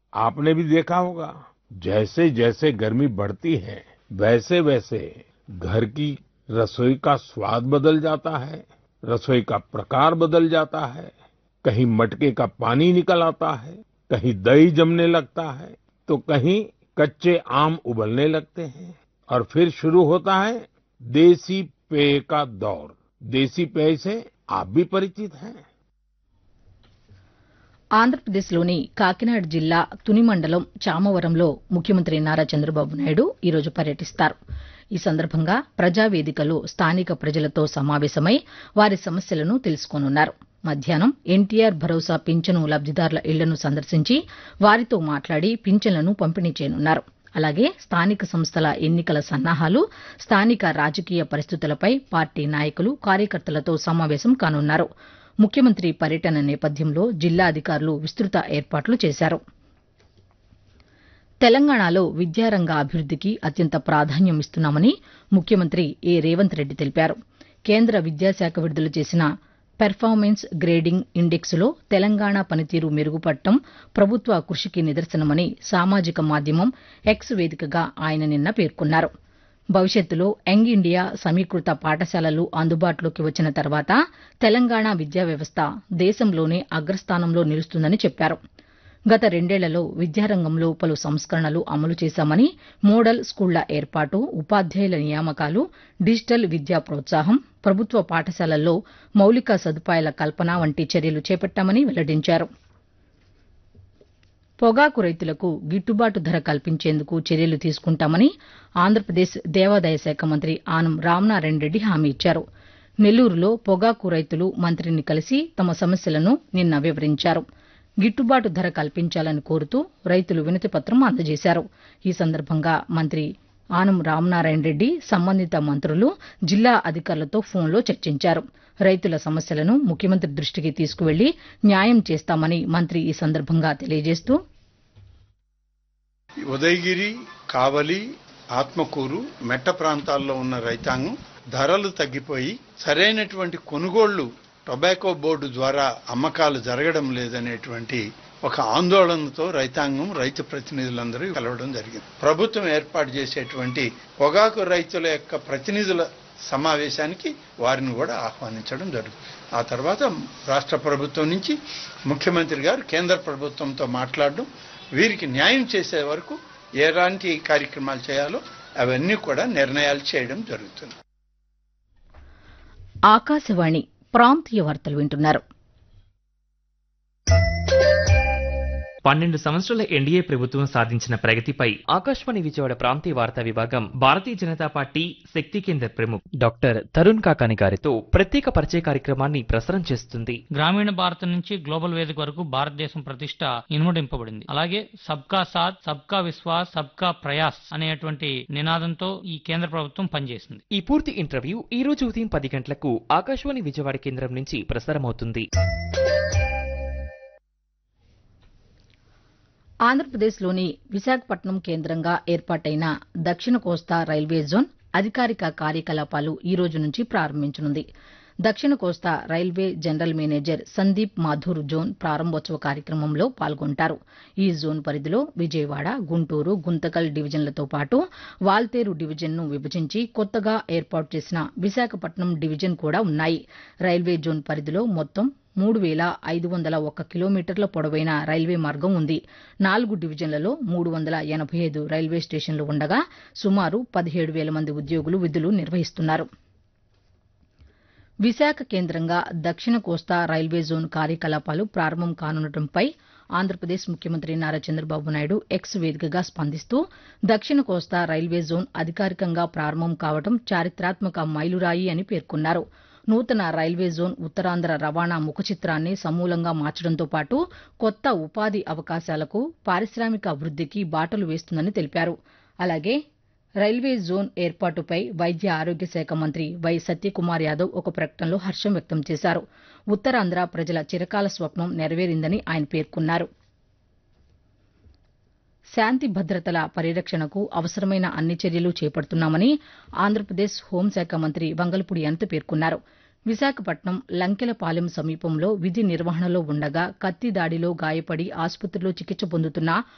आपने भी देखा होगा जैसे जैसे गर्मी बढ़ती है वैसे वैसे घर की रसोई का स्वाद बदल जाता है रसोई का प्रकार बदल जाता है कहीं मटके का पानी निकल आता है कहीं दही जमने लगता है तो कहीं कच्चे आम उबलने लगते हैं और फिर शुरू होता है देसी पेय का दौर देसी पेय से आप भी परिचित हैं ఆంధ్రప్రదేశ్లోని కాకినాడ జిల్లా తుని మండలం చామవరంలో ముఖ్యమంత్రి నారా చంద్రబాబు నాయుడు ఈరోజు పర్యటిస్తారు ఈ సందర్భంగా ప్రజావేదికలో స్థానిక ప్రజలతో సమావేశమై వారి సమస్యలను తెలుసుకోనున్నారు మధ్యాహ్నం ఎన్టీఆర్ భరోసా పింఛను లబ్దిదారుల ఇళ్లను సందర్శించి వారితో మాట్లాడి పింఛన్లను పంపిణీ చేయనున్నారు అలాగే స్థానిక సంస్థల ఎన్నికల సన్నాహాలు స్థానిక రాజకీయ పరిస్థితులపై పార్టీ నాయకులు కార్యకర్తలతో సమావేశం కానున్నారు ముఖ్యమంత్రి పర్యటన నేపథ్యంలో జిల్లా అధికారులు విస్తృత ఏర్పాట్లు చేశారు తెలంగాణలో విద్యారంగ అభివృద్దికి అత్యంత ప్రాధాన్యం ఇస్తున్నామని ముఖ్యమంత్రి ఏ రేవంత్ రెడ్డి తెలిపారు కేంద్ర విద్యాశాఖ విడుదల చేసిన పెర్ఫార్మెన్స్ గ్రేడింగ్ ఇండెక్స్లో తెలంగాణ పనితీరు మెరుగుపడటం ప్రభుత్వ కృషికి నిదర్శనమని సామాజిక మాధ్యమం ఎక్స్ వేదికగా ఆయన నిన్న పేర్కొన్నారు భవిష్యత్తులో యంగ్ ఇండియా సమీకృత పాఠశాలలు అందుబాటులోకి వచ్చిన తర్వాత తెలంగాణ విద్యా వ్యవస్థ దేశంలోనే అగ్రస్థానంలో నిలుస్తుందని చెప్పారు గత రెండేళ్లలో విద్యారంగంలో పలు సంస్కరణలు అమలు చేశామని మోడల్ స్కూళ్ల ఏర్పాటు ఉపాధ్యాయుల నియామకాలు డిజిటల్ విద్యా ప్రోత్సాహం ప్రభుత్వ పాఠశాలల్లో మౌలిక సదుపాయాల కల్పన వంటి చర్యలు చేపట్టామని వెల్లడించారు పొగాకు రైతులకు గిట్టుబాటు ధర కల్పించేందుకు చర్యలు తీసుకుంటామని ఆంధ్రప్రదేశ్ దేవాదాయ శాఖ మంత్రి ఆనం రామనారాయణ రెడ్డి హామీ ఇచ్చారు నెల్లూరులో పొగాకు రైతులు మంత్రిని కలిసి తమ సమస్యలను నిన్న వివరించారు గిట్టుబాటు ధర కల్పించాలని కోరుతూ రైతులు వినతిపత్రం అందజేశారు ఈ సందర్భంగా మంత్రి ఆనం రామనారాయణ రెడ్డి సంబంధిత మంత్రులు జిల్లా అధికారులతో ఫోన్లో చర్చించారు రైతుల సమస్యలను ముఖ్యమంత్రి దృష్టికి తీసుకువెళ్లి న్యాయం చేస్తామని మంత్రి ఈ సందర్భంగా తెలియజేస్తూ ఉదయగిరి కావలి ఆత్మకూరు మెట్ట ప్రాంతాల్లో ఉన్న రైతాంగం ధరలు తగ్గిపోయి సరైనటువంటి కొనుగోళ్లు టొబాకో బోర్డు ద్వారా అమ్మకాలు జరగడం లేదనేటువంటి ఒక ఆందోళనతో రైతాంగం రైతు ప్రతినిధులందరూ కలవడం జరిగింది ప్రభుత్వం ఏర్పాటు చేసేటువంటి పొగాకు రైతుల యొక్క ప్రతినిధుల సమావేశానికి వారిని కూడా ఆహ్వానించడం జరుగుతుంది ఆ తర్వాత రాష్ట్ర ప్రభుత్వం నుంచి ముఖ్యమంత్రి గారు కేంద్ర ప్రభుత్వంతో మాట్లాడడం వీరికి న్యాయం చేసే వరకు ఎలాంటి కార్యక్రమాలు చేయాలో అవన్నీ కూడా నిర్ణయాలు చేయడం జరుగుతుంది ఆకాశవాణి ప్రాంతీయ వార్తలు వింటున్నారు పన్నెండు సంవత్సరాల ఎన్డీఏ ప్రభుత్వం సాధించిన ప్రగతిపై ఆకాశవాణి విజయవాడ ప్రాంతీయ వార్తా విభాగం భారతీయ జనతా పార్టీ శక్తి కేంద్ర ప్రముఖ్ డాక్టర్ తరుణ్ కాకాని గారితో ప్రత్యేక పరిచయ కార్యక్రమాన్ని ప్రసారం చేస్తుంది గ్రామీణ భారతం నుంచి గ్లోబల్ వేదిక వరకు భారతదేశం ప్రతిష్ట ఇనుమడింపబడింది అలాగే సబ్కా సాత్ సబ్కా విశ్వాస్ సబ్కా ప్రయాస్ అనేటువంటి నినాదంతో ఈ కేంద్ర ప్రభుత్వం పనిచేసింది ఈ పూర్తి ఇంటర్వ్యూ ఈ రోజు ఉదయం పది గంటలకు ఆకాశవాణి విజయవాడ కేంద్రం నుంచి ప్రసారమవుతుంది ఆంధ్రప్రదేశ్లోని విశాఖపట్నం కేంద్రంగా ఏర్పాటైన దక్షిణ కోస్తా రైల్వే జోన్ అధికారిక కార్యకలాపాలు ఈ రోజు నుంచి ప్రారంభించనుంది దక్షిణ కోస్తా railway general manager Sandeep Mathur zone ప్రారంభోత్సవ కార్యక్రమంలో పాల్గొంటారు ఈ జోన్ పరిధిలో విజయవాడ గుంటూరు గుంతకల్ డివిజన్లతో పాటు వాల్తేరు డివిజన్ను విభజించి కొత్తగా ఏర్పాటు చేసిన విశాఖపట్నం డివిజన్ కూడా ఉన్నాయి రైల్వే జోన్ పరిధిలో మొత్తం మూడు వేల ఐదు వందల ఒక్క కిలోమీటర్ల పొడవైన రైల్వే మార్గం ఉంది నాలుగు డివిజన్లలో మూడు వందల ఎనభై ఐదు రైల్వే స్టేషన్లు ఉండగా సుమారు పదిహేడు వేల మంది ఉద్యోగులు విధులు నిర్వహిస్తున్నారు విశాఖ కేంద్రంగా దక్షిణ కోస్తా రైల్వే జోన్ కార్యకలాపాలు ప్రారంభం కానుండటంపై ఆంధ్రప్రదేశ్ ముఖ్యమంత్రి నారా చంద్రబాబు నాయుడు ఎక్స్ వేదికగా స్పందిస్తూ దక్షిణ కోస్తా రైల్వే జోన్ అధికారికంగా ప్రారంభం కావడం చారిత్రాత్మక మైలురాయి అని పేర్కొన్నారు నూతన రైల్వే జోన్ ఉత్తరాంధ్ర రవాణా ముఖచిత్రాన్ని సమూలంగా మార్చడంతో పాటు కొత్త ఉపాధి అవకాశాలకు పారిశ్రామిక అభివృద్దికి బాటలు వేస్తుందని తెలిపారు అలాగే రైల్వే జోన్ ఏర్పాటుపై వైద్య ఆరోగ్య శాఖ మంత్రి వై సత్యకుమార్ యాదవ్ ఒక ప్రకటనలో హర్షం వ్యక్తం చేశారు ఉత్తరాంధ్ర ప్రజల చిరకాల స్వప్నం నెరవేరిందని ఆయన పేర్కొన్నారు శాంతి భద్రతల పరిరక్షణకు అవసరమైన అన్ని చర్యలు చేపడుతున్నామని ఆంధ్రప్రదేశ్ హోంశాఖ మంత్రి వంగల్పూడి అనిత పేర్కొన్నారు విశాఖపట్నం లంకెలపాలెం సమీపంలో విధి నిర్వహణలో ఉండగా కత్తి దాడిలో గాయపడి ఆసుపత్రిలో చికిత్స పొందుతున్న